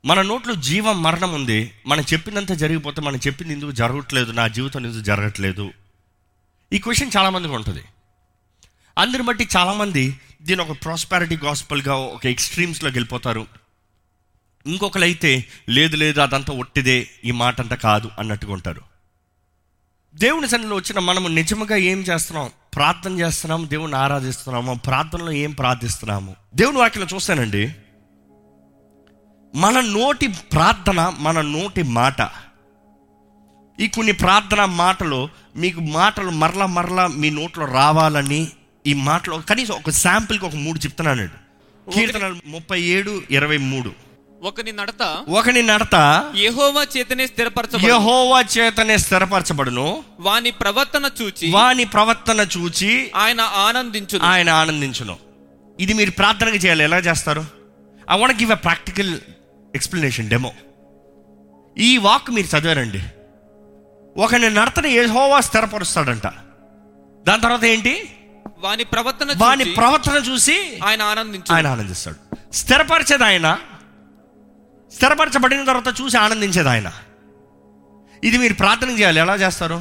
మన నోట్లో జీవం మరణం ఉంది మనం చెప్పినంత జరిగిపోతే మనం చెప్పింది ఎందుకు జరగట్లేదు నా జీవితం ఎందుకు జరగట్లేదు ఈ క్వశ్చన్ చాలామందికి ఉంటుంది అందరిని బట్టి చాలామంది దీని ఒక ప్రాస్పారిటీ గాస్పల్గా ఒక ఎక్స్ట్రీమ్స్లోకి వెళ్ళిపోతారు ఇంకొకరు అయితే లేదు లేదు అదంతా ఒట్టిదే ఈ మాట అంతా కాదు అన్నట్టుగా ఉంటారు దేవుని సన్నిధిలో వచ్చిన మనము నిజముగా ఏం చేస్తున్నాం ప్రార్థన చేస్తున్నాము దేవుని ఆరాధిస్తున్నాము ప్రార్థనలో ఏం ప్రార్థిస్తున్నాము దేవుని వాక్యం చూస్తానండి మన నోటి ప్రార్థన మన నోటి మాట ఈ కొన్ని ప్రార్థన మాటలు మీకు మాటలు మరల మరల మీ నోట్లో రావాలని ఈ మాటలు కనీసం ఒక శాంపిల్కి ఒక మూడు చెప్తున్నానండి కీర్తనలు ముప్పై ఏడు ఇరవై మూడు ఒకని నడత ఒకని నడత యెహోవా చేతనే స్థిరపరచబడు యహోవా చేతనే స్థిరపరచబడును వాని ప్రవర్తన చూచి వాని ప్రవర్తన చూచి ఆయన ఆనందించు ఆయన ఆనందించును ఇది మీరు ప్రార్థనగా చేయాలి ఎలా చేస్తారు I want give a practical explanation demo ఈ వాక్ మీరు చదివారండి ఒకని నడతని యెహోవా స్థిరపరుస్తాడంట దాని తర్వాత ఏంటి వాని ప్రవర్తన వాని చూచి ప్రవర్తన చూసి ఆయన ఆనందించు ఆయన ఆనందిస్తాడు స్థిరపరిచేది ఆయన స్థిరపరచబడిన తర్వాత చూసి ఆనందించేది ఆయన ఇది మీరు ప్రార్థన చేయాలి ఎలా చేస్తారు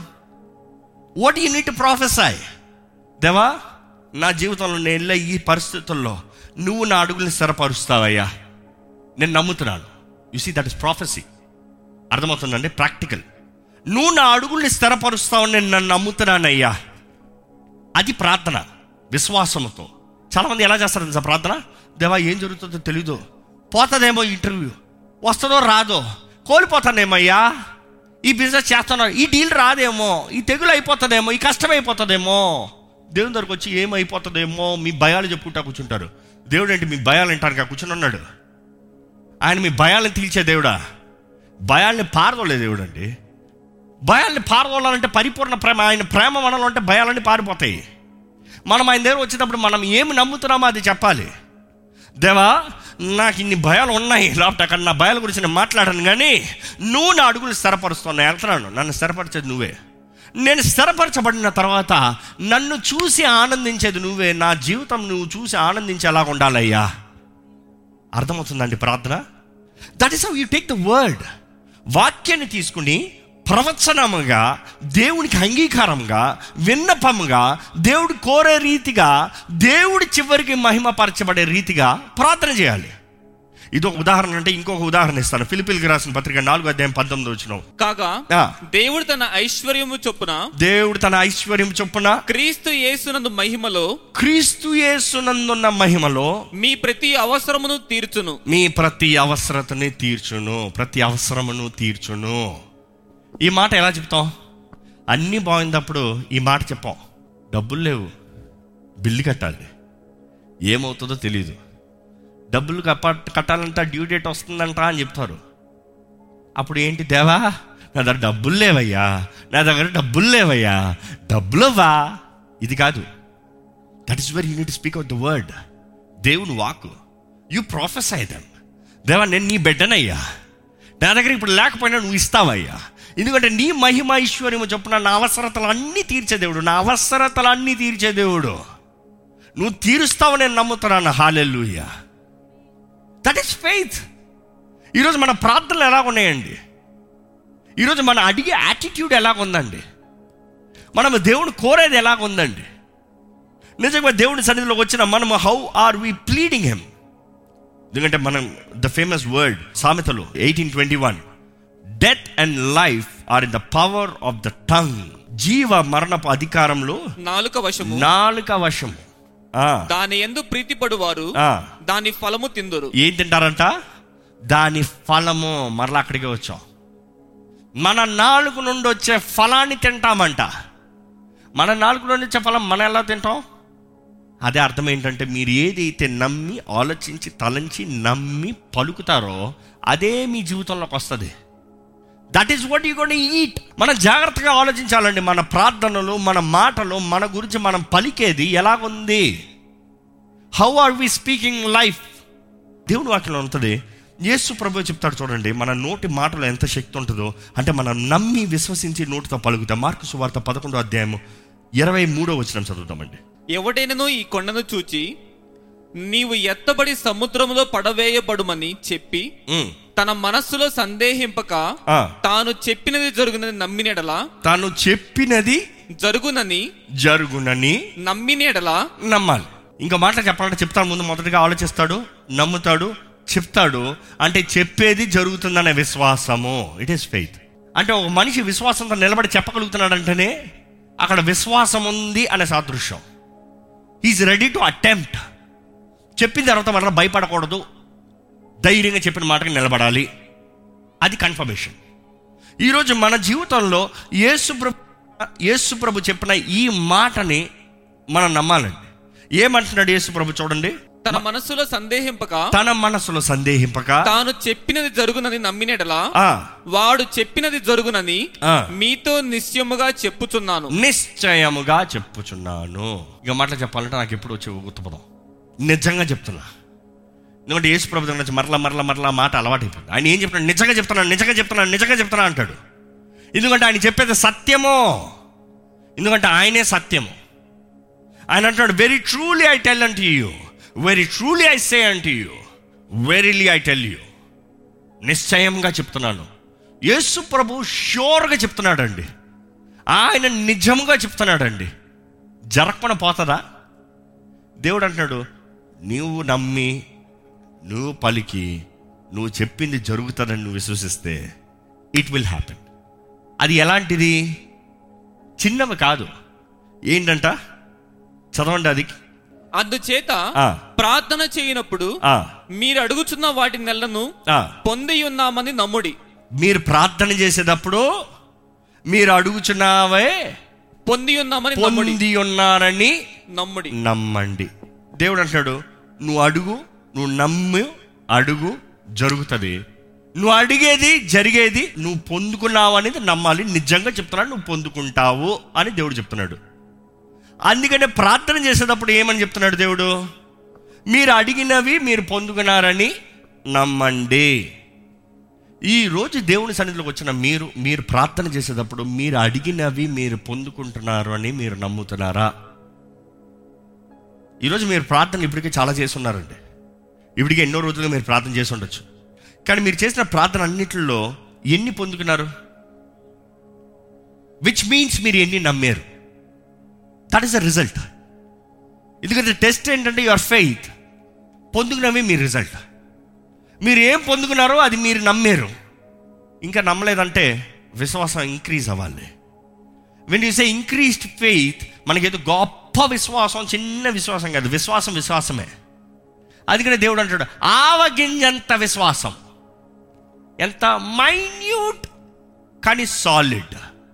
వాట్ యూ నీట్ ప్రొఫెసర్ దేవా నా జీవితంలో నేను వెళ్ళే ఈ పరిస్థితుల్లో నువ్వు నా అడుగుల్ని స్థిరపరుస్తావయ్యా నేను నమ్ముతున్నాను you see that is prophecy అర్థమవుతుందండి ప్రాక్టికల్ నువ్వు నా అడుగుల్ని స్థిరపరుస్తావని నేను నన్ను నమ్ముతున్నానయ్యా అది ప్రార్థన విశ్వాసంతో చాలామంది ఎలా చేస్తారు తెలుసా ప్రార్థన దేవా ఏం జరుగుతుందో తెలీదు పోతుందేమో ఇంటర్వ్యూ వస్తుందో రాదో కోల్పోతానేమయ్యా ఈ బిజినెస్ చేస్తున్నా ఈ డీల్ రాదేమో ఈ తెగులు అయిపోతుందేమో ఈ కష్టం అయిపోతుందేమో దేవుని దగ్గరకు వచ్చి ఏమైపోతుందేమో మీ భయాలు చెప్పుకుంటా కూర్చుంటారు దేవుడు ఏంటి మీ భయాలు వింటానికి కూర్చుని ఉన్నాడు ఆయన మీ భయాలను తీల్చే దేవుడా భయాల్ని పారదోలే దేవుడు అండి భయాల్ని పారదోలాలంటే పరిపూర్ణ ప్రేమ ఆయన ప్రేమ మనలో అంటే భయాలన్నీ పారిపోతాయి మనం ఆయన దగ్గర వచ్చేటప్పుడు మనం ఏమి నమ్ముతున్నామో అది చెప్పాలి దేవా నాకు ఇన్ని భయాలు ఉన్నాయి లేకపోతే అక్కడ నా భయాల గురించి నేను మాట్లాడాను కానీ నువ్వు నా అడుగులు స్థిరపరుస్తున్నావు వెళ్తున్నాను నన్ను స్థిరపరిచేది నువ్వే నేను స్థిరపరచబడిన తర్వాత నన్ను చూసి ఆనందించేది నువ్వే నా జీవితం నువ్వు చూసి ఆనందించేలాగా ఉండాలయ్యా అర్థమవుతుందండి ప్రార్థన that is how you take the word వాక్యాన్ని తీసుకుని ప్రవచనముగా దేవునికి అంగీకారంగా విన్నపముగా దేవుడు కోరే రీతిగా దేవుడి చివరికి మహిమపరచబడే రీతిగా ప్రార్థన చేయాలి ఇది ఒక ఉదాహరణ అంటే ఇంకొక ఉదాహరణ ఇస్తాను ఫిలిపిల్కి రాసిన పత్రిక నాలుగు అధ్యాయం పంతొమ్మిది వచ్చిన కాగా దేవుడు తన ఐశ్వర్యము చొప్పున దేవుడు తన ఐశ్వర్యం చొప్పున క్రీస్తు యేసునందు మహిమలో క్రీస్తు యేసునందున్న మహిమలో మీ ప్రతి అవసరమును తీర్చును మీ ప్రతి అవసరతని తీర్చును ప్రతి అవసరమును తీర్చును ఈ మాట ఎలా చెప్తాం అన్నీ బాగున్నప్పుడు ఈ మాట చెప్పాం డబ్బులు లేవు బిల్లు కట్టాలి ఏమవుతుందో తెలియదు డబ్బులు కప్ప కట్టాలంట డ్యూ డేట్ వస్తుందంట అని చెప్తారు అప్పుడు ఏంటి దేవా నా దగ్గర డబ్బులు లేవయ్యా నా దగ్గర డబ్బులు లేవయ్యా డబ్బులవ్వా ఇది కాదు that is very unit speak out the word దేవుని వాక్ యు ప్రొఫెసర్ దెమ్ దేవా నేను నీ బిడ్డనయ్యా నా దగ్గర ఇప్పుడు లేకపోయినా నువ్వు ఇస్తావయ్యా ఎందుకంటే నీ మహిమ ఐశ్వర్యము చొప్పున నా అవసరతలు అన్నీ తీర్చే దేవుడు నా అవసరతలు అన్నీ తీర్చే దేవుడు నువ్వు తీరుస్తావు నేను నమ్ముతున్నాను హాలెల్లుయ్యా దట్ ఈస్ ఫెయిత్ ఈరోజు మన ప్రార్థనలు ఎలా ఉన్నాయండి ఈరోజు మన అడిగే యాటిట్యూడ్ ఎలాగ ఉందండి మనం దేవుడు కోరేది ఎలాగ ఉందండి నిజంగా దేవుడి సన్నిధిలోకి వచ్చిన మనము how are we pleading him ఎందుకంటే మనం ద ఫేమస్ వర్డ్ సామెతలు eighteen twenty one death and life are in the power of the tongue జీవ మరణపు అధికారంలో నాలుక వశము నాలుక వశం ఆ, దాని ఎందు ప్రీతిపడువారు ఆ. దాని ఫలము తిందురు ఏం తింటారంట దాని ఫలము మరలా అక్కడికే వచ్చాం మన నాలుగు నుండి వచ్చే ఫలాన్ని తింటామంట మన నాలుగు నుండి వచ్చే ఫలం మనం ఎలా తింటాం అదే అర్థం ఏంటంటే మీరు ఏదైతే నమ్మి ఆలోచించి తలంచి నమ్మి పలుకుతారో అదే మీ జీవితంలోకి వస్తుంది that is what you gonna eat మనం జాగ్రత్తగా ఆలోచించాలండి మన ప్రార్థనలు మన మాటలు మన గురించి మనం పలికేది ఎలాగుంది how are we speaking life దేవుని వాక్యంలో ఉంటుంది యేసు ప్రభు చెప్తాడు చూడండి మన నోటి మాటలో ఎంత శక్తి ఉంటుందో అంటే మనం నమ్మి విశ్వసించి నోటితో పలుకుతాం మార్కు సువార్త పదకొండో అధ్యాయము ఇరవై మూడో వచ్చిన చదువుతామండి ఎవడైనను ఈ కొండను చూచి నీవు ఎత్తబడి సముద్రములో పడవేయబడుమని చెప్పి ఉమ్, తన మనస్సులో సందేహింపక ఆ. తాను చెప్పినది జరుగునని నమ్మినెడలా తాను చెప్పినది జరుగునని జరుగునని నమ్మినెడలా నమ్మాలి ఇంకా మాట చెప్పాలంటే చెప్తాడు ముందు మొదటిగా ఆలోచిస్తాడు నమ్ముతాడు చెప్తాడు అంటే చెప్పేది జరుగుతుందనే విశ్వాసము ఇట్ ఈస్ ఫెయిత్ అంటే ఒక మనిషి విశ్వాసంతో నిలబడి చెప్పగలుగుతున్నాడంటేనే అక్కడ విశ్వాసం ఉంది అనే సాదృశ్యం ఈజ్ రెడీ టు అటెంప్ట్ చెప్పిన తర్వాత మళ్ళీ భయపడకూడదు ధైర్యంగా చెప్పిన మాటకి నిలబడాలి అది కన్ఫర్మేషన్ ఈరోజు మన జీవితంలో యేసు ప్రభు యేసు ప్రభు చెప్పిన ఈ మాటని మనం నమ్మాలండి ఏమంటున్నాడు యేసు ప్రభు చూడండి తన మనస్సులో సందేహింపక తన మనసులో సందేహింపక తాను చెప్పినది జరుగునని నమ్మినెడలా ఆ, వాడు చెప్పినది జరుగునని ఆ. మీతో నిశ్చయముగా చెప్పుచున్నాను నిశ్చయముగా చెప్పుచున్నాను ఇక మాటలు చెప్పాలంటే నాకు ఎప్పుడు వచ్చే గుర్తుపదం నిజంగా చెప్తున్నా ఎందుకంటే యేసు ప్రభు దగ్గర నుంచి మరలా మరలా మరలా మాట అలవాటు అయిపోయింది ఆయన ఏం చెప్తున్నాడు నిజంగా చెప్తున్నాను నిజంగా చెప్తున్నాను నిజంగా చెప్తున్నా అంటాడు ఎందుకంటే ఆయన చెప్పేది సత్యమో ఎందుకంటే ఆయనే సత్యము ఆయన అంటాడు very truly I tell unto you very truly I say unto you verily I tell you నిశ్చయంగా చెప్తున్నాను యేసు ప్రభు షూర్గా చెప్తున్నాడండి ఆయన నిజంగా చెప్తున్నాడండి జరగకుండా పోతుందా దేవుడు అంటున్నాడు నువ్వు నమ్మి నువ్వు పలికి నువ్వు చెప్పింది జరుగుతుందని నువ్వు విశ్వసిస్తే ఇట్ విల్ హ్యాపెన్ అది ఎలాంటిది చిన్నవి కాదు ఏంటంట చదవండి అది అందుచేత ఆ. ప్రార్థన చేయనప్పుడు ఆ, మీరు అడుగుచున్న వాటి నెలను ఆ. పొంది ఉన్నామని నమ్ముడి మీరు ప్రార్థన చేసేటప్పుడు మీరు అడుగుచున్నావే పొంది ఉన్నామని నమ్ముడి పొంది ఉన్నారని నమ్ముడి నమ్మండి దేవుడు అంటాడు నువ్వు అడుగు నువ్వు నమ్ము అడుగు జరుగుతుంది నువ్వు అడిగేది జరిగేది నువ్వు పొందుకున్నావు అనేది నమ్మాలి నిజంగా చెప్తున్నాడు నువ్వు పొందుకుంటావు అని దేవుడు చెప్తున్నాడు అందుకనే ప్రార్థన చేసేటప్పుడు ఏమని చెప్తున్నాడు దేవుడు మీరు అడిగినవి మీరు పొందుకున్నారని నమ్మండి ఈ రోజు దేవుని సన్నిధిలోకి వచ్చిన మీరు మీరు ప్రార్థన చేసేటప్పుడు మీరు అడిగినవి మీరు పొందుకుంటున్నారు అని మీరు నమ్ముతున్నారా ఈరోజు మీరు ప్రార్థన ఇప్పటికే చాలా చేస్తున్నారండి ఇప్పటికే ఎన్నో రోజులుగా మీరు ప్రార్థన చేసి ఉండొచ్చు కానీ మీరు చేసిన ప్రార్థన అన్నిటిలో ఎన్ని పొందుకున్నారు విచ్ మీన్స్ మీరు ఎన్ని నమ్మారు దట్ ఈస్ ద రిజల్ట్ ఎందుకంటే టెస్ట్ ఏంటంటే యువర్ ఫెయిత్ పొందుకున్నవి మీ రిజల్ట్ మీరు ఏం పొందుకున్నారో అది మీరు నమ్మారు ఇంకా నమ్మలేదంటే విశ్వాసం ఇంక్రీజ్ అవ్వాలి when you say increased faith మనకేదో గొప్ప విశ్వాసం చిన్న విశ్వాసం కాదు విశ్వాసం విశ్వాసమే అందుకనే దేవుడు అంటాడు ఆవగింజంత విశ్వాసం ఎంత మైన్యూట్ కానీ సాలిడ్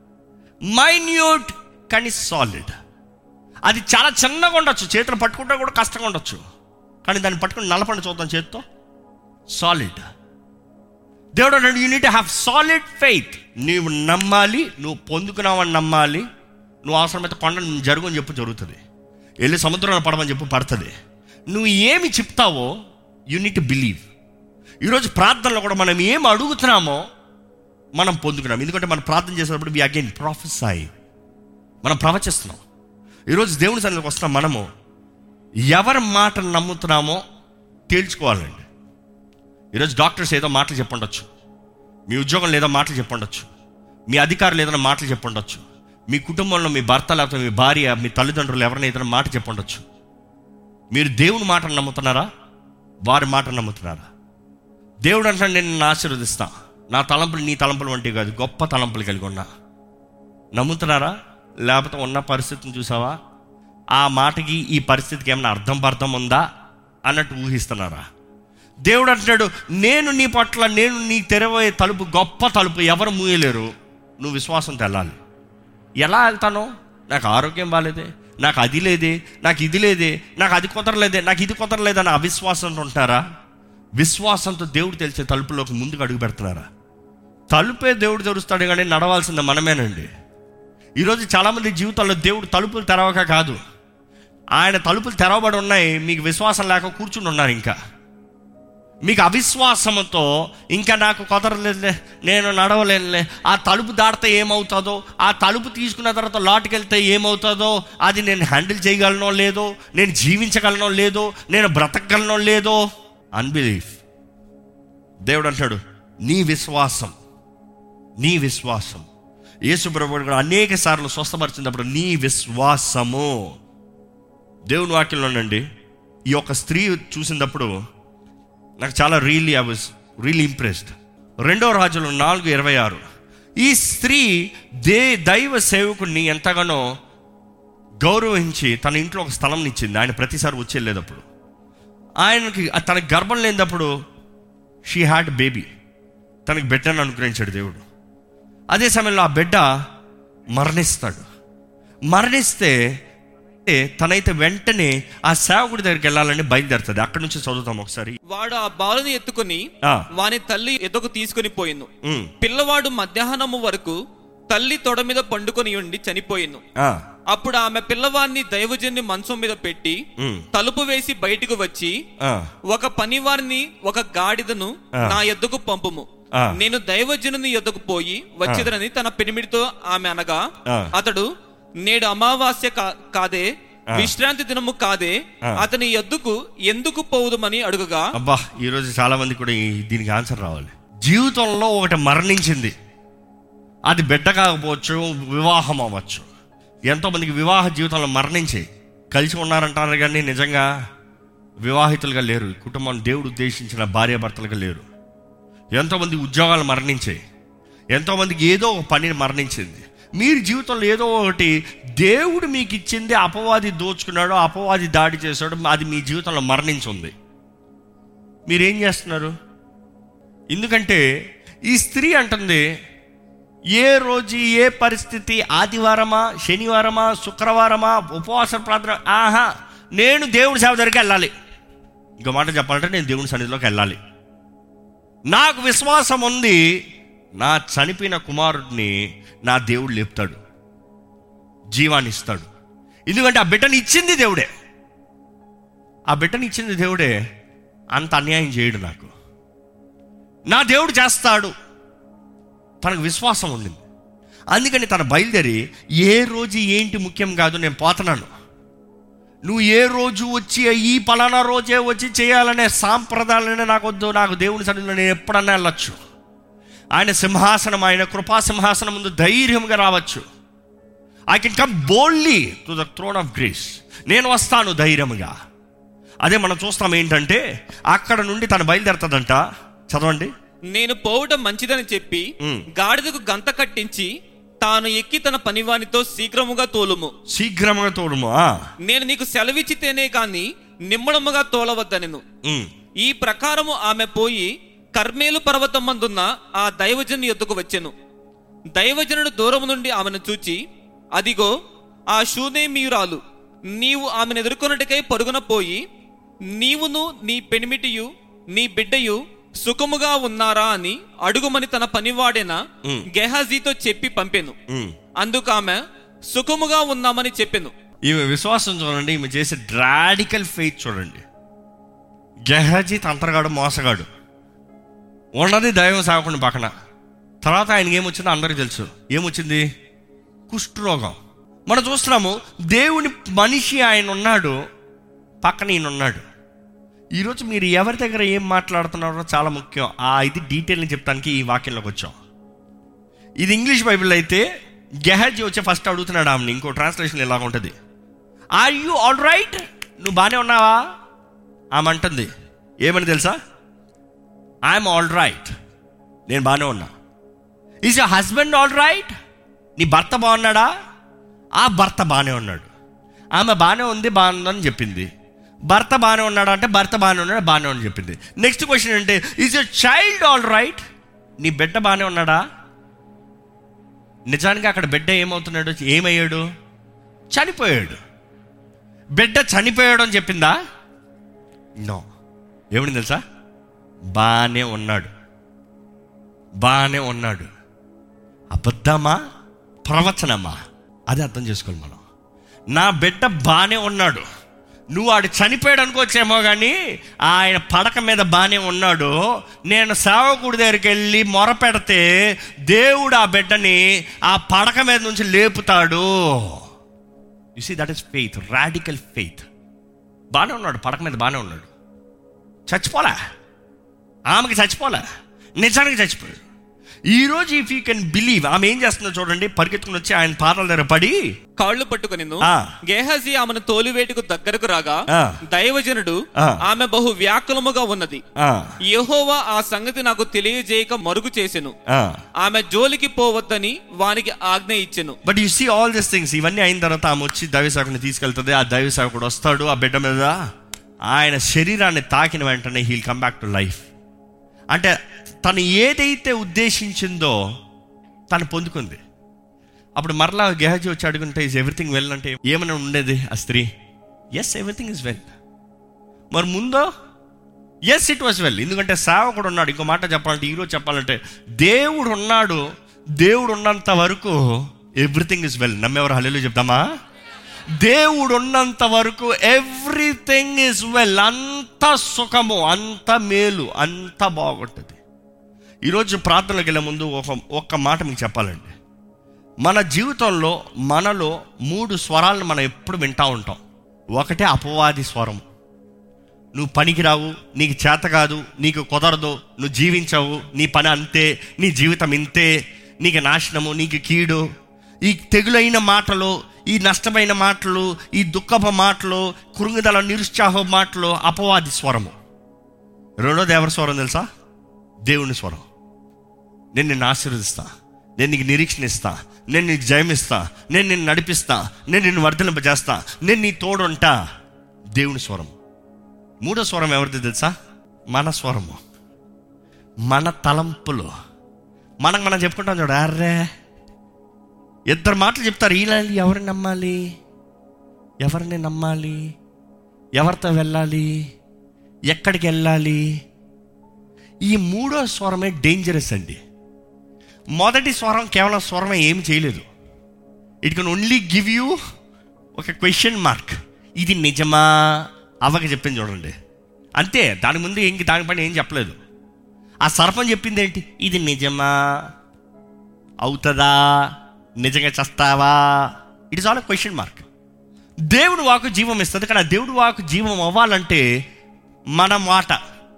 మైన్యూట్ కానీ సాలిడ్ అది చాలా చిన్నగా ఉండొచ్చు చేతులు పట్టుకుంటే కూడా కష్టంగా ఉండొచ్చు కానీ దాన్ని పట్టుకుని నలపండి చూద్దాం చేతితో సాలిడ్ దేవుడు అన్నాడు you need have solid faith నీవు నమ్మాలి నువ్వు పొందుకున్నావని నమ్మాలి నువ్వు అవసరమైతే కొండ జరుగు అని చెప్పు జరుగుతుంది వెళ్ళి సముద్రంలో పడమని చెప్పు పడుతుంది నువ్వు ఏమి చెప్తావో యూ నీట్ బిలీవ్ ఈరోజు ప్రార్థనలో కూడా మనం ఏం అడుగుతున్నామో మనం పొందుకున్నాం ఎందుకంటే మనం ప్రార్థన చేసేటప్పుడు వి అగైన్ ప్రొఫెసై మనం ప్రవచిస్తున్నాం ఈరోజు దేవుని సన్నిధికి వస్తున్నాం మనము ఎవరి మాటను నమ్ముతున్నామో తేల్చుకోవాలండి ఈరోజు డాక్టర్స్ ఏదో మాటలు చెప్పండొచ్చు మీ ఉద్యోగం లేదో మాటలు చెప్పండొచ్చు మీ అధికారులు ఏదైనా మాటలు చెప్పండొచ్చు మీ కుటుంబంలో మీ భర్త లేకపోతే మీ భార్య మీ తల్లిదండ్రులు ఎవరైనా ఏదైనా మాట చెప్పండొచ్చు మీరు దేవుని మాటను నమ్ముతున్నారా వారి మాటను నమ్ముతున్నారా దేవుడు అంటే నేను నిన్ను ఆశీర్వదిస్తా నా తలంపులు నీ తలంపులు వంటివి కాదు గొప్ప తలంపులు కలిగి ఉన్నా నమ్ముతున్నారా లేకపోతే ఉన్న పరిస్థితిని చూసావా ఆ మాటకి ఈ పరిస్థితికి ఏమైనా అర్థం పర్థం ఉందా అన్నట్టు ఊహిస్తున్నారా దేవుడు అంటున్నాడు నేను నీ పట్ల నేను నీ తెరవే తలుపు గొప్ప తలుపు ఎవరు మూయలేరు నువ్వు విశ్వాసంతో వెళ్ళాలి ఎలా వెళ్తాను నాకు ఆరోగ్యం బాగాలేదే నాకు అది లేదే నాకు ఇది లేదే నాకు అది కుదరలేదే నాకు ఇది కుదరలేదే అని అవిశ్వాసంతో ఉంటారా విశ్వాసంతో దేవుడు తెలిసే తలుపులోకి ముందుకు అడుగు పెడుతున్నారా తలుపే దేవుడు తెరుస్తాడు కానీ నడవాల్సింది మనమేనండి ఈరోజు చాలామంది జీవితాల్లో దేవుడు తలుపులు తెరవక కాదు ఆయన తలుపులు తెరవబడి ఉన్నాయి మీకు విశ్వాసం లేక కూర్చుని ఉన్నారు ఇంకా మీకు అవిశ్వాసంతో ఇంకా నాకు కుదరలేదులే నేను నడవలేనులే ఆ తలుపు దాటితే ఏమవుతుందో ఆ తలుపు తీసుకున్న తర్వాత లోటుకి వెళ్తే ఏమవుతుందో అది నేను హ్యాండిల్ చేయగలనో లేదో నేను జీవించగలనో లేదో నేను బ్రతకగలనో లేదో అన్బిలీఫ్ దేవుడు అంటాడు నీ విశ్వాసం నీ విశ్వాసం యేసు ప్రభు కూడా అనేక సార్లు స్వస్థపరిచినప్పుడు నీ విశ్వాసము దేవుని వాక్యంలోనండి ఈ యొక్క స్త్రీ చూసినప్పుడు నాకు చాలా really I was really impressed రెండో రాజులు నాలుగు ఇరవై ఆరు ఈ స్త్రీ దే దైవ సేవకుడిని ఎంతగానో గౌరవించి తన ఇంట్లో ఒక స్థలం ఇచ్చింది ఆయన ప్రతిసారి వచ్చేళ్ళేటప్పుడు ఆయనకి తన గర్భం లేనప్పుడు షీ హ్యాడ్ బేబీ తనకి బిడ్డను అనుగ్రహించాడు దేవుడు అదే సమయంలో ఆ బిడ్డ మరణిస్తాడు మరణిస్తే ఏ, తనైతే వెంటనే ఆ సేవకుడి దగ్గరికి వెళ్ళాలని బయలుదేరుతుంది అక్కడి నుంచి చదువుతాం ఒకసారి వాడు ఆ బాలుని ఎత్తుకుని ఆ. వాని తల్లి ఎదుకు తీసుకుని పోయిను ఉమ్, పిల్లవాడు మధ్యాహ్నము వరకు తల్లి తొడ మీద పండుకొని ఉండి చనిపోయిను ఆ, అప్పుడు ఆమె పిల్లవాడిని దైవజన్ని మంచం మీద పెట్టి ఉమ్, తలుపు వేసి బయటికి వచ్చి ఆ, ఒక పనివారిని ఒక గాడిదను ఆ. నా ఎద్దుకు పంపుము ఆ. నేను దైవజనుని ఎద్దుకు పోయి వచ్చేదనని తన పెనిమిడితో ఆమె అనగా ఆ. అతడు నేడు అమావాస్య కా- కాదే విశ్రాంతి దినము కాదే ఆ. అతని ఎద్దుకు ఎందుకు పోవుదమని అడుగగా అబ్బా ఈరోజు చాలా మంది కూడా ఈ- దీనికి ఆన్సర్ రావాలి జీవితంలో ఒకటి మరణించింది అది బిడ్డ కాకపోవచ్చు వివాహం అవ్వచ్చు ఎంతో మందికి వివాహ జీవితంలో మరణించి కలిసి ఉన్నారంటారు కానీ నిజంగా వివాహితులుగా లేరు కుటుంబం దేవుడు ఉద్దేశించిన భార్యాభర్తలుగా లేరు ఎంతోమంది ఉద్యోగాలు మరణించాయి ఎంతోమందికి ఏదో ఒక పనిని మరణించింది మీరు జీవితంలో ఏదో ఒకటి దేవుడు మీకు ఇచ్చింది అపవాది దోచుకున్నాడు అపవాది దాడి చేశాడు అది మీ జీవితంలో మరణించింది మీరేం చేస్తున్నారు ఎందుకంటే ఈ స్త్రీ అంటుంది ఏ రోజు ఏ పరిస్థితి ఆదివారమా శనివారమా శుక్రవారమా ఉపవాస ప్రార్థన ఆహా నేను దేవుడి సేవ దగ్గరికి వెళ్ళాలి ఇంకో మాట చెప్పాలంటే నేను దేవుని సన్నిధిలోకి వెళ్ళాలి నాకు విశ్వాసం ఉంది నా చనిపోయిన కుమారుడిని నా దేవుడు లేపుతాడు జీవాన్ని ఇస్తాడు ఎందుకంటే ఆ బిడ్డని ఇచ్చింది దేవుడే ఆ బిడ్డని ఇచ్చింది దేవుడే అంత అన్యాయం చేయడు నాకు నా దేవుడు చేస్తాడు తనకు విశ్వాసం ఉండింది అందుకని తన బయలుదేరి ఏ రోజు ఏంటి ముఖ్యం కాదు నేను పోతున్నాను నువ్వు ఏ రోజు వచ్చి ఈ పలానా రోజే వచ్చి చేయాలనే సాంప్రదాయాలనే నాకు వద్దు నాకు దేవుని సన్నిధిలో నేను ఎప్పుడన్నా వెళ్ళొచ్చు ఆయన సింహాసనం ఆయన కృపా సింహాసనం ముందు ధైర్యంగా రావచ్చు I can come boldly to the throne of grace నేను వస్తాను ధైర్యంగా అదే మనం చూస్తాం ఏంటంటే అక్కడ నుండి తను బయలుదేరుతుందంట చదవండి నేను పోవటం మంచిదని చెప్పి ఉమ్. గాడిదకు గంత కట్టించి తాను ఎక్కి తన పనివానితో శీఘ్రముగా తోలుము శీఘ్రంగా తోడుము ఆ. నేను నీకు సెలవిచ్చితేనే కాని నిమ్మడముగా తోలవద్దనెను ఉమ్, ఈ ప్రకారము ఆమె పోయి కర్మేలు పర్వతం మందున్న ఆ దైవజను ఎద్దుకు వచ్చెను దైవజనుడు దూరము నుండి ఆమెను చూచి అదిగో ఆ షూనేమీయురాలు నీవు ఆమెను ఎదుర్కొన్నటికై పరుగున పోయి నీవును నీ పెనిమిటియు నీ బిడ్డయు సుఖముగా ఉన్నారా అని అడుగుమని తన పనివాడైన ఉమ్. గెహాజీతో చెప్పి పంపెను ఉమ్. అందుకు ఆమె సుఖముగా ఉన్నామని చెప్పెను ఈమె విశ్వాసం చూడండి ఈమె చేసే రాడికల్ ఫెయిత్ చూడండి గెహజీ తంత్రగాడు మోసగాడు ఉన్నది దైవం సాగుకుండా పక్కన తర్వాత ఆయనకి ఏమొచ్చిందో అందరికీ తెలుసు ఏమొచ్చింది కుష్ఠరోగం మనం చూస్తున్నాము దేవుని మనిషి ఆయన ఉన్నాడు పక్కన ఈయన ఉన్నాడు ఈరోజు మీరు ఎవరి దగ్గర ఏం మాట్లాడుతున్నారో చాలా ముఖ్యం ఆ ఇది డీటెయిల్ని చెప్తానికి ఈ వాక్యంలోకి వచ్చాం ఇది ఇంగ్లీష్ బైబిల్ అయితే గెహజీ వచ్చి ఫస్ట్ అడుగుతున్నాడు ఆమెను ఇంకో ట్రాన్స్లేషన్ ఇలాగ ఉంటుంది ఆర్ యూ ఆల్ రైట్ నువ్వు బాగానే ఉన్నావా ఆమె అంటుంది ఏమని తెలుసా ఐఎమ్ ఆల్ రైట్ నేను బాగానే ఉన్నా is your husband all right నీ భర్త బాగున్నాడా ఆ భర్త బాగానే ఉన్నాడు ఆమె బాగానే ఉంది బాగుందని చెప్పింది భర్త బాగానే ఉన్నాడా అంటే భర్త బాగానే ఉన్నాడు బాగానే అని చెప్పింది నెక్స్ట్ క్వశ్చన్ అంటే is your child all right నీ బిడ్డ బాగానే ఉన్నాడా నిజానికి అక్కడ బిడ్డ ఏమవుతున్నాడు ఏమయ్యాడు చనిపోయాడు బిడ్డ చనిపోయాడు అని చెప్పిందా నో ఏమని తెలుసా బాగానే ఉన్నాడు బాగానే ఉన్నాడు అబద్ధమా ప్రవచనమా అది అర్థం చేసుకోవాలి మనం నా బిడ్డ బాగానే ఉన్నాడు నువ్వు ఆడు చనిపోయాడు అనుకోవచ్చేమో కానీ ఆయన పడక మీద బాగానే ఉన్నాడు నేను సేవకుడి దగ్గరికి వెళ్ళి మొర పెడితే దేవుడు ఆ బిడ్డని ఆ పడక మీద నుంచి లేపుతాడు you see that is faith radical faith బాగానే ఉన్నాడు పడక మీద బాగానే ఉన్నాడు చచ్చిపోలే ఆమెకి చచ్చిపోలే నిజానికి చచ్చిపోయాడు ఈరోజు ఇఫ్ యూ కెన్ బిలీవ్ ఆమె ఏం చేస్తుందో చూడండి పరిగెత్తుకుని వచ్చి ఆయన పాదాల దగ్గర పడి కాళ్ళు పట్టుకుని ఆ. గేహజీ ఆమెను తోలువేటుకు దగ్గరకు రాగా ఆ. దైవజనుడు ఆ. ఆమె బహు వ్యాకులముగా ఉన్నది ఆ, యెహోవా ఆ సంగతి నాకు తెలియజేయక మరుగు చేసెను ఆ. ఆమె జోలికి పోవద్దని వానికి ఆజ్ఞ ఇచ్చెను but you see all this things ఇవన్నీ అయిన తర్వాత ఆమె వచ్చి దైవ సేవకుని తీసుకెళ్తుంది ఆ దైవ సేవకుడు వస్తాడు ఆ బిడ్డ మీద ఆయన శరీరాన్ని తాకిన వెంటనే heal come back to life అంటే తను ఏదైతే ఉద్దేశించిందో తను పొందుకుంది అప్పుడు మరలా గెహజీ వచ్చి అడుగుంటే ఇస్ ఎవ్రీథింగ్ వెల్ అంటే ఏమైనా ఉండేది ఆ స్త్రీ ఎస్ ఎవ్రీథింగ్ ఇస్ వెల్ మరి ముందో ఎస్ ఇట్ వాస్ వెల్ ఎందుకంటే సేవకుడు ఉన్నాడు ఇంకో మాట చెప్పాలంటే ఈరోజు చెప్పాలంటే దేవుడు ఉన్నాడు దేవుడు ఉన్నంత వరకు ఎవ్రీథింగ్ ఇస్ వెల్ నమ్మేవారు హల్లు చెప్తామా దేవుడు ఉన్నంత వరకు ఎవ్రీథింగ్ ఇస్ వెల్ అంత సుఖము అంత మేలు అంత బాగుంటుంది ఈరోజు ప్రార్థనలకు వెళ్ళే ముందు ఒక ఒక్క మాట మీకు చెప్పాలండి మన జీవితంలో మనలో మూడు స్వరాలను మనం ఎప్పుడు వింటూ ఉంటాం ఒకటే అపవాది స్వరం నువ్వు పనికిరావు నీకు చేత కాదు నీకు కుదరదు నువ్వు జీవించవు నీ పని అంతే నీ జీవితం ఇంతే నీకు నాశనము నీకు కీడు ఈ తెగులైన మాటలు ఈ నష్టమైన మాటలు ఈ దుఃఖపు మాటలు కృంగిదల నిరుత్సాహ మాటలు అపవాది స్వరము రెండోది ఎవరి స్వరం తెలుసా దేవుని స్వరం నేను నిన్ను ఆశీర్వదిస్తా నేను నీకు నిరీక్షణ ఇస్తా నేను నీకు జయమిస్తా నేను నిన్ను నడిపిస్తా నేను నిన్ను వర్ధలింపజేస్తా నేను నీ తోడుంటా దేవుని స్వరం మూడో స్వరం ఎవరిది తెలుసా మన స్వరము మన తలంపులు మనకు మనం చెప్పుకుంటాం చూడ అర్రే ఇద్దరు మాటలు చెప్తారు ఇలా ఎవరిని నమ్మాలి ఎవరిని నమ్మాలి ఎవరితో వెళ్ళాలి ఎక్కడికి వెళ్ళాలి ఈ మూడో స్వరమే డేంజరస్ అండి మొదటి స్వరం కేవలం స్వరమే ఏమి చేయలేదు it can only give you ఒక క్వశ్చన్ మార్క్ ఇది నిజమా అవ్వక చెప్పింది చూడండి అంతే దాని ముందు ఏం దానిపైన ఏం చెప్పలేదు ఆ సర్పం చెప్పింది ఏంటి ఇది నిజమా అవుతుందా నిజంగా చస్తావా it is all question mark దేవుడు వాకు జీవం ఇస్తుంది కానీ ఆ దేవుడు వాకు జీవం అవ్వాలంటే మన మాట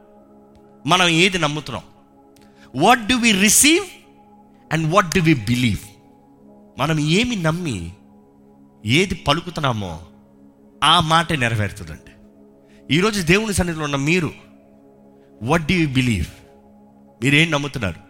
మనం ఏది నమ్ముతున్నాం what do we receive and what do we believe మనం ఏమి నమ్మి ఏది పలుకుతున్నామో ఆ మాట నెరవేరుతుందండి ఈరోజు దేవుని సన్నిధిలో ఉన్న మీరు వాట్ డు యూ బిలీవ్ మీరేం నమ్ముతున్నారు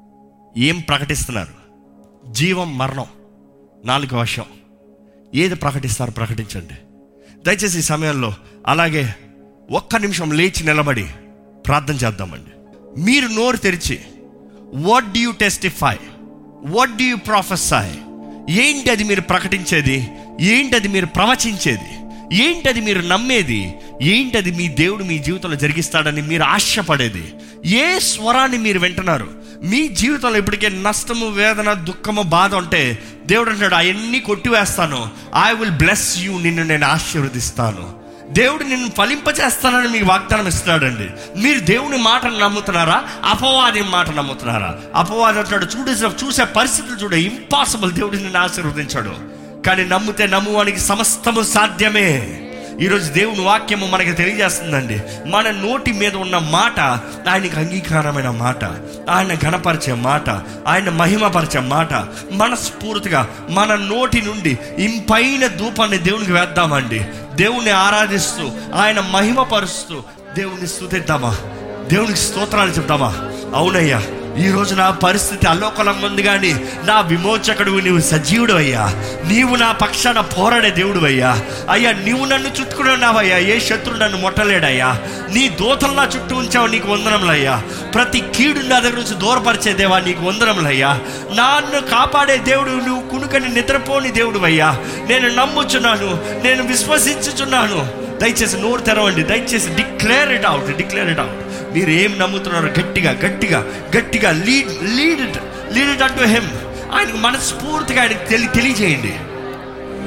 ఏం ప్రకటిస్తున్నారు జీవం మరణం నాలుగు వర్షం ఏది ప్రకటిస్తారు ప్రకటించండి దయచేసి ఈ సమయంలో అలాగే ఒక్క నిమిషం లేచి నిలబడి ప్రార్థన చేద్దామండి మీరు నోరు తెరిచి what do you testify what do you prophesy ఏంటి అది మీరు ప్రకటించేది ఏంటి అది మీరు ప్రవచించేది ఏంటి అది మీరు నమ్మేది ఏంటి అది మీ దేవుడు మీ జీవితంలో జరిగిస్తాడని మీరు ఆశపడేది ఏ స్వరాన్ని మీరు వింటున్నారు మీ జీవితంలో ఇప్పటికే నష్టము వేదన దుఃఖము బాధ ఉంటే దేవుడు అంటాడు అవన్నీ కొట్టివేస్తాను ఐ విల్ బ్లెస్ యూ నిన్ను నేను ఆశీర్వదిస్తాను దేవుడు నిన్ను ఫలింపచేస్తానని మీకు వాగ్దానం ఇస్తున్నాడండి మీరు దేవుని మాటను నమ్ముతున్నారా అపవాది మాట నమ్ముతున్నారా అపవాది అంటాడు చూడే చూసే పరిస్థితులు చూడ ఇంపాసిబుల్ దేవుడు నిన్ను ఆశీర్వదించాడు కానీ నమ్మితే నమ్మువానికి సమస్తము సాధ్యమే ఈరోజు దేవుని వాక్యము మనకి తెలియజేస్తుందండి మన నోటి మీద ఉన్న మాట ఆయనకి అంగీకారమైన మాట ఆయన ఘనపరిచే మాట ఆయన మహిమపరిచే మాట మనస్ఫూర్తిగా మన నోటి నుండి ఇంపైన ధూపాన్ని దేవునికి వేద్దామండి దేవుణ్ణి ఆరాధిస్తూ ఆయన మహిమపరుస్తూ దేవుణ్ణి స్తుతిద్దామా దేవునికి స్తోత్రాలు చెప్తామా అవునయ్యా ఈ రోజు నా పరిస్థితి అల్లోకలంగా ఉంది కానీ నా విమోచకుడు నీవు సజీవుడు అయ్యా నీవు నా పక్షాన పోరాడే దేవుడు అయ్యా అయ్యా నీవు నన్ను చుట్టుకుని ఉన్నావయ్యా ఏ శత్రుడు నన్ను మొట్టలేడయ్యా నీ దూతలు నా చుట్టూ ఉంచావు నీకు వందనములయ్యా ప్రతి కీడు నా దగ్గర నుంచి దూరపరిచే దేవా నీకు వందనములయ్యా నన్ను కాపాడే దేవుడు నువ్వు కునుకని నిద్రపోని దేవుడు అయ్యా నేను నమ్ముచున్నాను నేను విశ్వసించుచున్నాను దయచేసి నోరు తెరవండి దయచేసి declare it out declare it out మీరు ఏం నమ్ముతున్నారో గట్టిగా గట్టిగా గట్టిగా lead lead it lead it అంటూ హెమ్ ఆయనకు మనస్ఫూర్తిగా ఆయనకు తెలి తెలియజేయండి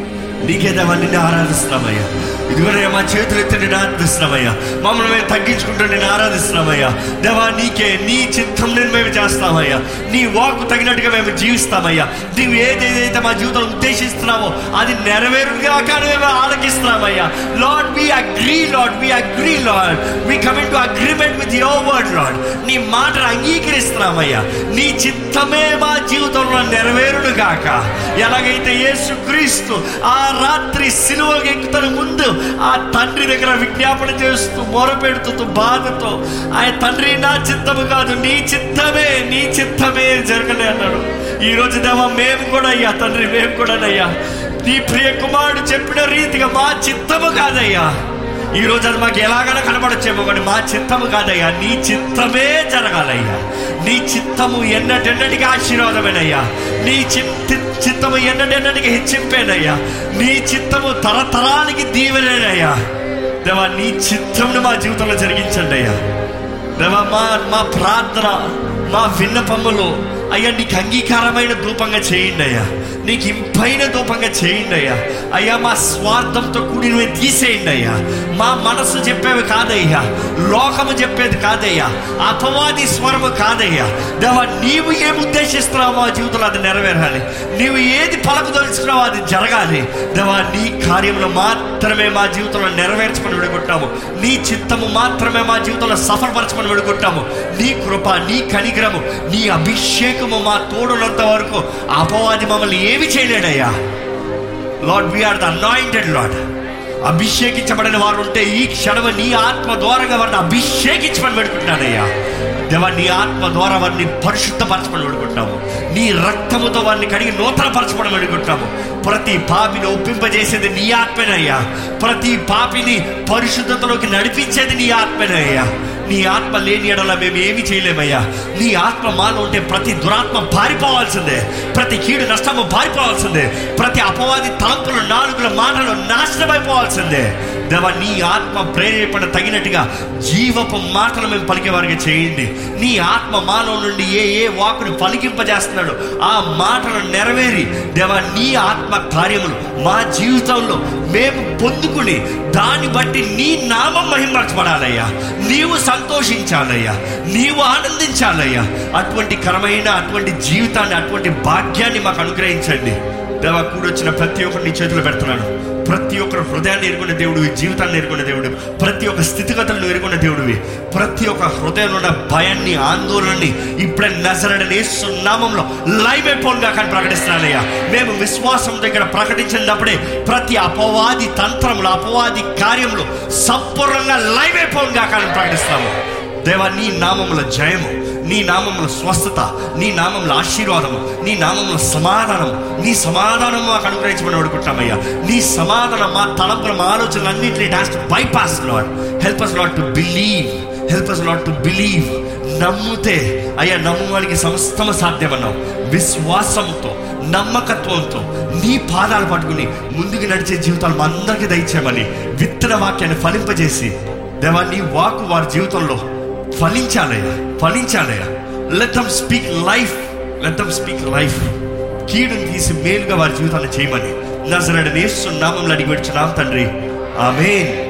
నీకే దేవా నిన్ను ఆరాధిస్తున్నామయ్యా ఇదిగోనయ్యా మా చేతులు ఎత్తి నేను ఆరాధిస్తున్నామయ్యా మమ్మల్ని మేము తగ్గించుకుంటూ నేను ఆరాధిస్తున్నామయ్యా దేవా నీకే నీ చిత్తం నేను మేము చేస్తామయ్యా నీ వాకు తగినట్టుగా మేము జీవిస్తామయ్యా నీవు ఏదేదైతే మా జీవితంలో ఉద్దేశిస్తున్నామో అది నెరవేరుగా కానీ మేము ఆలకిస్తున్నామయ్యా Lord we agree Lord we agree Lord we coming to agreement with your word Lord నీ మాటను అంగీకరిస్తున్నామయ్యా నీ చిత్తమే మా జీవితంలో నెరవేరుడు గాక ఎలాగైతే యేసు క్రీస్తు ఆ రాత్రి సిలువకి ఎక్కుతున్న ముందు ఆ తండ్రి దగ్గర విజ్ఞాపన చేస్తూ మొరపెడుతూ బాధతో ఆయన తండ్రి నా చిత్తము కాదు నీ చిత్తమే నీ చిత్తమే జరగలే అన్నాడు ఈ రోజు దేవా మేము కూడా అయ్యా తండ్రి మేము కూడానయ్యా నీ ప్రియ కుమారుడు చెప్పిన రీతిగా మా చిత్తము కాదయ్యా ఈ రోజు అది మాకు ఎలాగైనా కనబడచ్చేమో కానీ మా చిత్తము కాదయ్యా నీ చిత్తమే జరగాలయ్యా నీ చిత్తము ఎన్నటెన్నటికి ఆశీర్వాదమేనయ్యా నీ చిత్త చిత్తము ఎన్నటెన్నటికి హెచ్చింపేనయ్యా నీ చిత్తము తరతరానికి దీవెనేనయ్యా దేవా నీ చిత్తమును మా జీవితంలో జరిగించండి అయ్యా దేవా మా మా ప్రార్థన మా విన్నపములు అయ్యా నీకు అంగీకారమైన ధూపంగా చేయండి అయ్యా నీకు ఇంపైన ధూపంగా చేయండి అయ్యా అయ్యా మా స్వార్థంతో కూడినవి తీసేయండి అయ్యా మా మనసు చెప్పేవి కాదయ్యా లోకము చెప్పేది కాదయ్యా అపవాది స్వరము కాదయ్యా దేవా నీవు ఏం ఉద్దేశిస్తున్నావో మా జీవితంలో అది నెరవేరాలి నీవు ఏది పలకదలుచుకున్నావో అది జరగాలి దేవా నీ కార్యంలో మాత్రమే మా జీవితంలో నెరవేర్చమని విడుకుంటాము నీ చిత్తము మాత్రమే మా జీవితంలో సఫలపరచమని విడుకుంటాము నీ కృప నీ కనిగ్రము నీ అభిషేకము మా తోడునంత వరకు అపవాది మమ్మల్ని ఏమి చేయలేడయ్యా Lord we are the anointed Lord అభిషేకించబడిన వారు ఉంటే ఈ క్షణము నీ ఆత్మ ద్వారాగా వారిని అభిషేకించమని పెడుకుంటున్నానయ్యా దేవా నీ ఆత్మ ద్వారా వారిని పరిశుద్ధపరచమని పెడుకుంటాము నీ రక్తముతో వారిని కడిగి నూతన పరచమని పెడుకుంటాము ప్రతి పాపిని ఒప్పింపజేసేది నీ ఆత్మేనయ్యా ప్రతి పాపిని పరిశుద్ధతలోకి నడిపించేది నీ ఆత్మేనయ్యా నీ ఆత్మ లేని ఎడల మేము ఏమి చేయలేమయ్యా నీ ఆత్మ మాలో ఉంటే ప్రతి దురాత్మ పారిపోవాల్సిందే ప్రతి కీడు నష్టము పారిపోవాల్సిందే ప్రతి అపవాది తలంపులు నాలుగుల మాటలు నాశనమైపోవాల్సిందే దేవ నీ ఆత్మ ప్రేరేపణ తగినట్టుగా జీవపు మాటలు మేము పలికే వారికి చేయండి నీ ఆత్మ మాలో నుండి ఏ ఏ వాకుని పలికింపజేస్తున్నాడు ఆ మాటలు నెరవేరి దేవ నీ ఆత్మ కార్యములు మా జీవితంలో మేము పొందుకుని దాన్ని బట్టి నీ నామం మహిమపరచబడాలయ్యా నీవు సంతోషించాలయ్యా నీవు ఆనందించాలయ్యా అటువంటి కరమైన అటువంటి జీవితాన్ని అటువంటి భాగ్యాన్ని మాకు అనుగ్రహించండి దేవా కూడొచ్చిన ప్రతి ఒక్కరు నీ చేతులు పెడుతున్నాను ప్రతి ఒక్కరు హృదయాన్ని ఎరుగున్న దేవుడివి జీవితాన్ని ఎరుగున్న దేవుడు ప్రతి ఒక్క స్థితిగతులను ఎరుగున్న దేవుడివి ప్రతి ఒక్క హృదయంలో ఉన్న భయాన్ని ఆందోళనని ఇప్పుడే నజరడని నామంలో లైవ్ అయిపోనుగా కానీ ప్రకటిస్తున్నానయ్యా మేము విశ్వాసం దగ్గర ప్రకటించినప్పుడే ప్రతి అపవాది తంత్రములు అపవాది కార్యములు సంపూర్ణంగా లైవ్ అయిపోనుగా కానీ ప్రకటిస్తాము దేవా నీ నామముల జయము నీ నామంలో స్వస్థత నీ నామంలో ఆశీర్వాదము నీ నామంలో సమాధానం నీ సమాధానం మాకు అనుగ్రహించమని అడుగుతామయ్యా నీ సమాధానం మా తలంపుల మా ఆలోచనలు అన్నింటినీ డాస్ట్ bypass Lord help us lot to believe help us lot to believe నమ్ముతే అయ్యా నమ్మువానికి సమస్తము సాధ్యమన్నావు విశ్వాసంతో నమ్మకత్వంతో నీ పాదాలు పట్టుకుని ముందుకు నడిచే జీవితాలు మా అందరికీ దయచేయమని విత్తన వాక్యాన్ని ఫలింపజేసి దేవా నీ వాకు వారి జీవితంలో ఫలించాలయ్యా ఫలించాలయ్యా let them speak life let them speak life కీడుని తీసి మేలుగా వారి జీవితాన్ని చేయమని నజరడ నేస్తున్నామంలో అడిగి వచ్చున్నాం తండ్రి ఆమెన్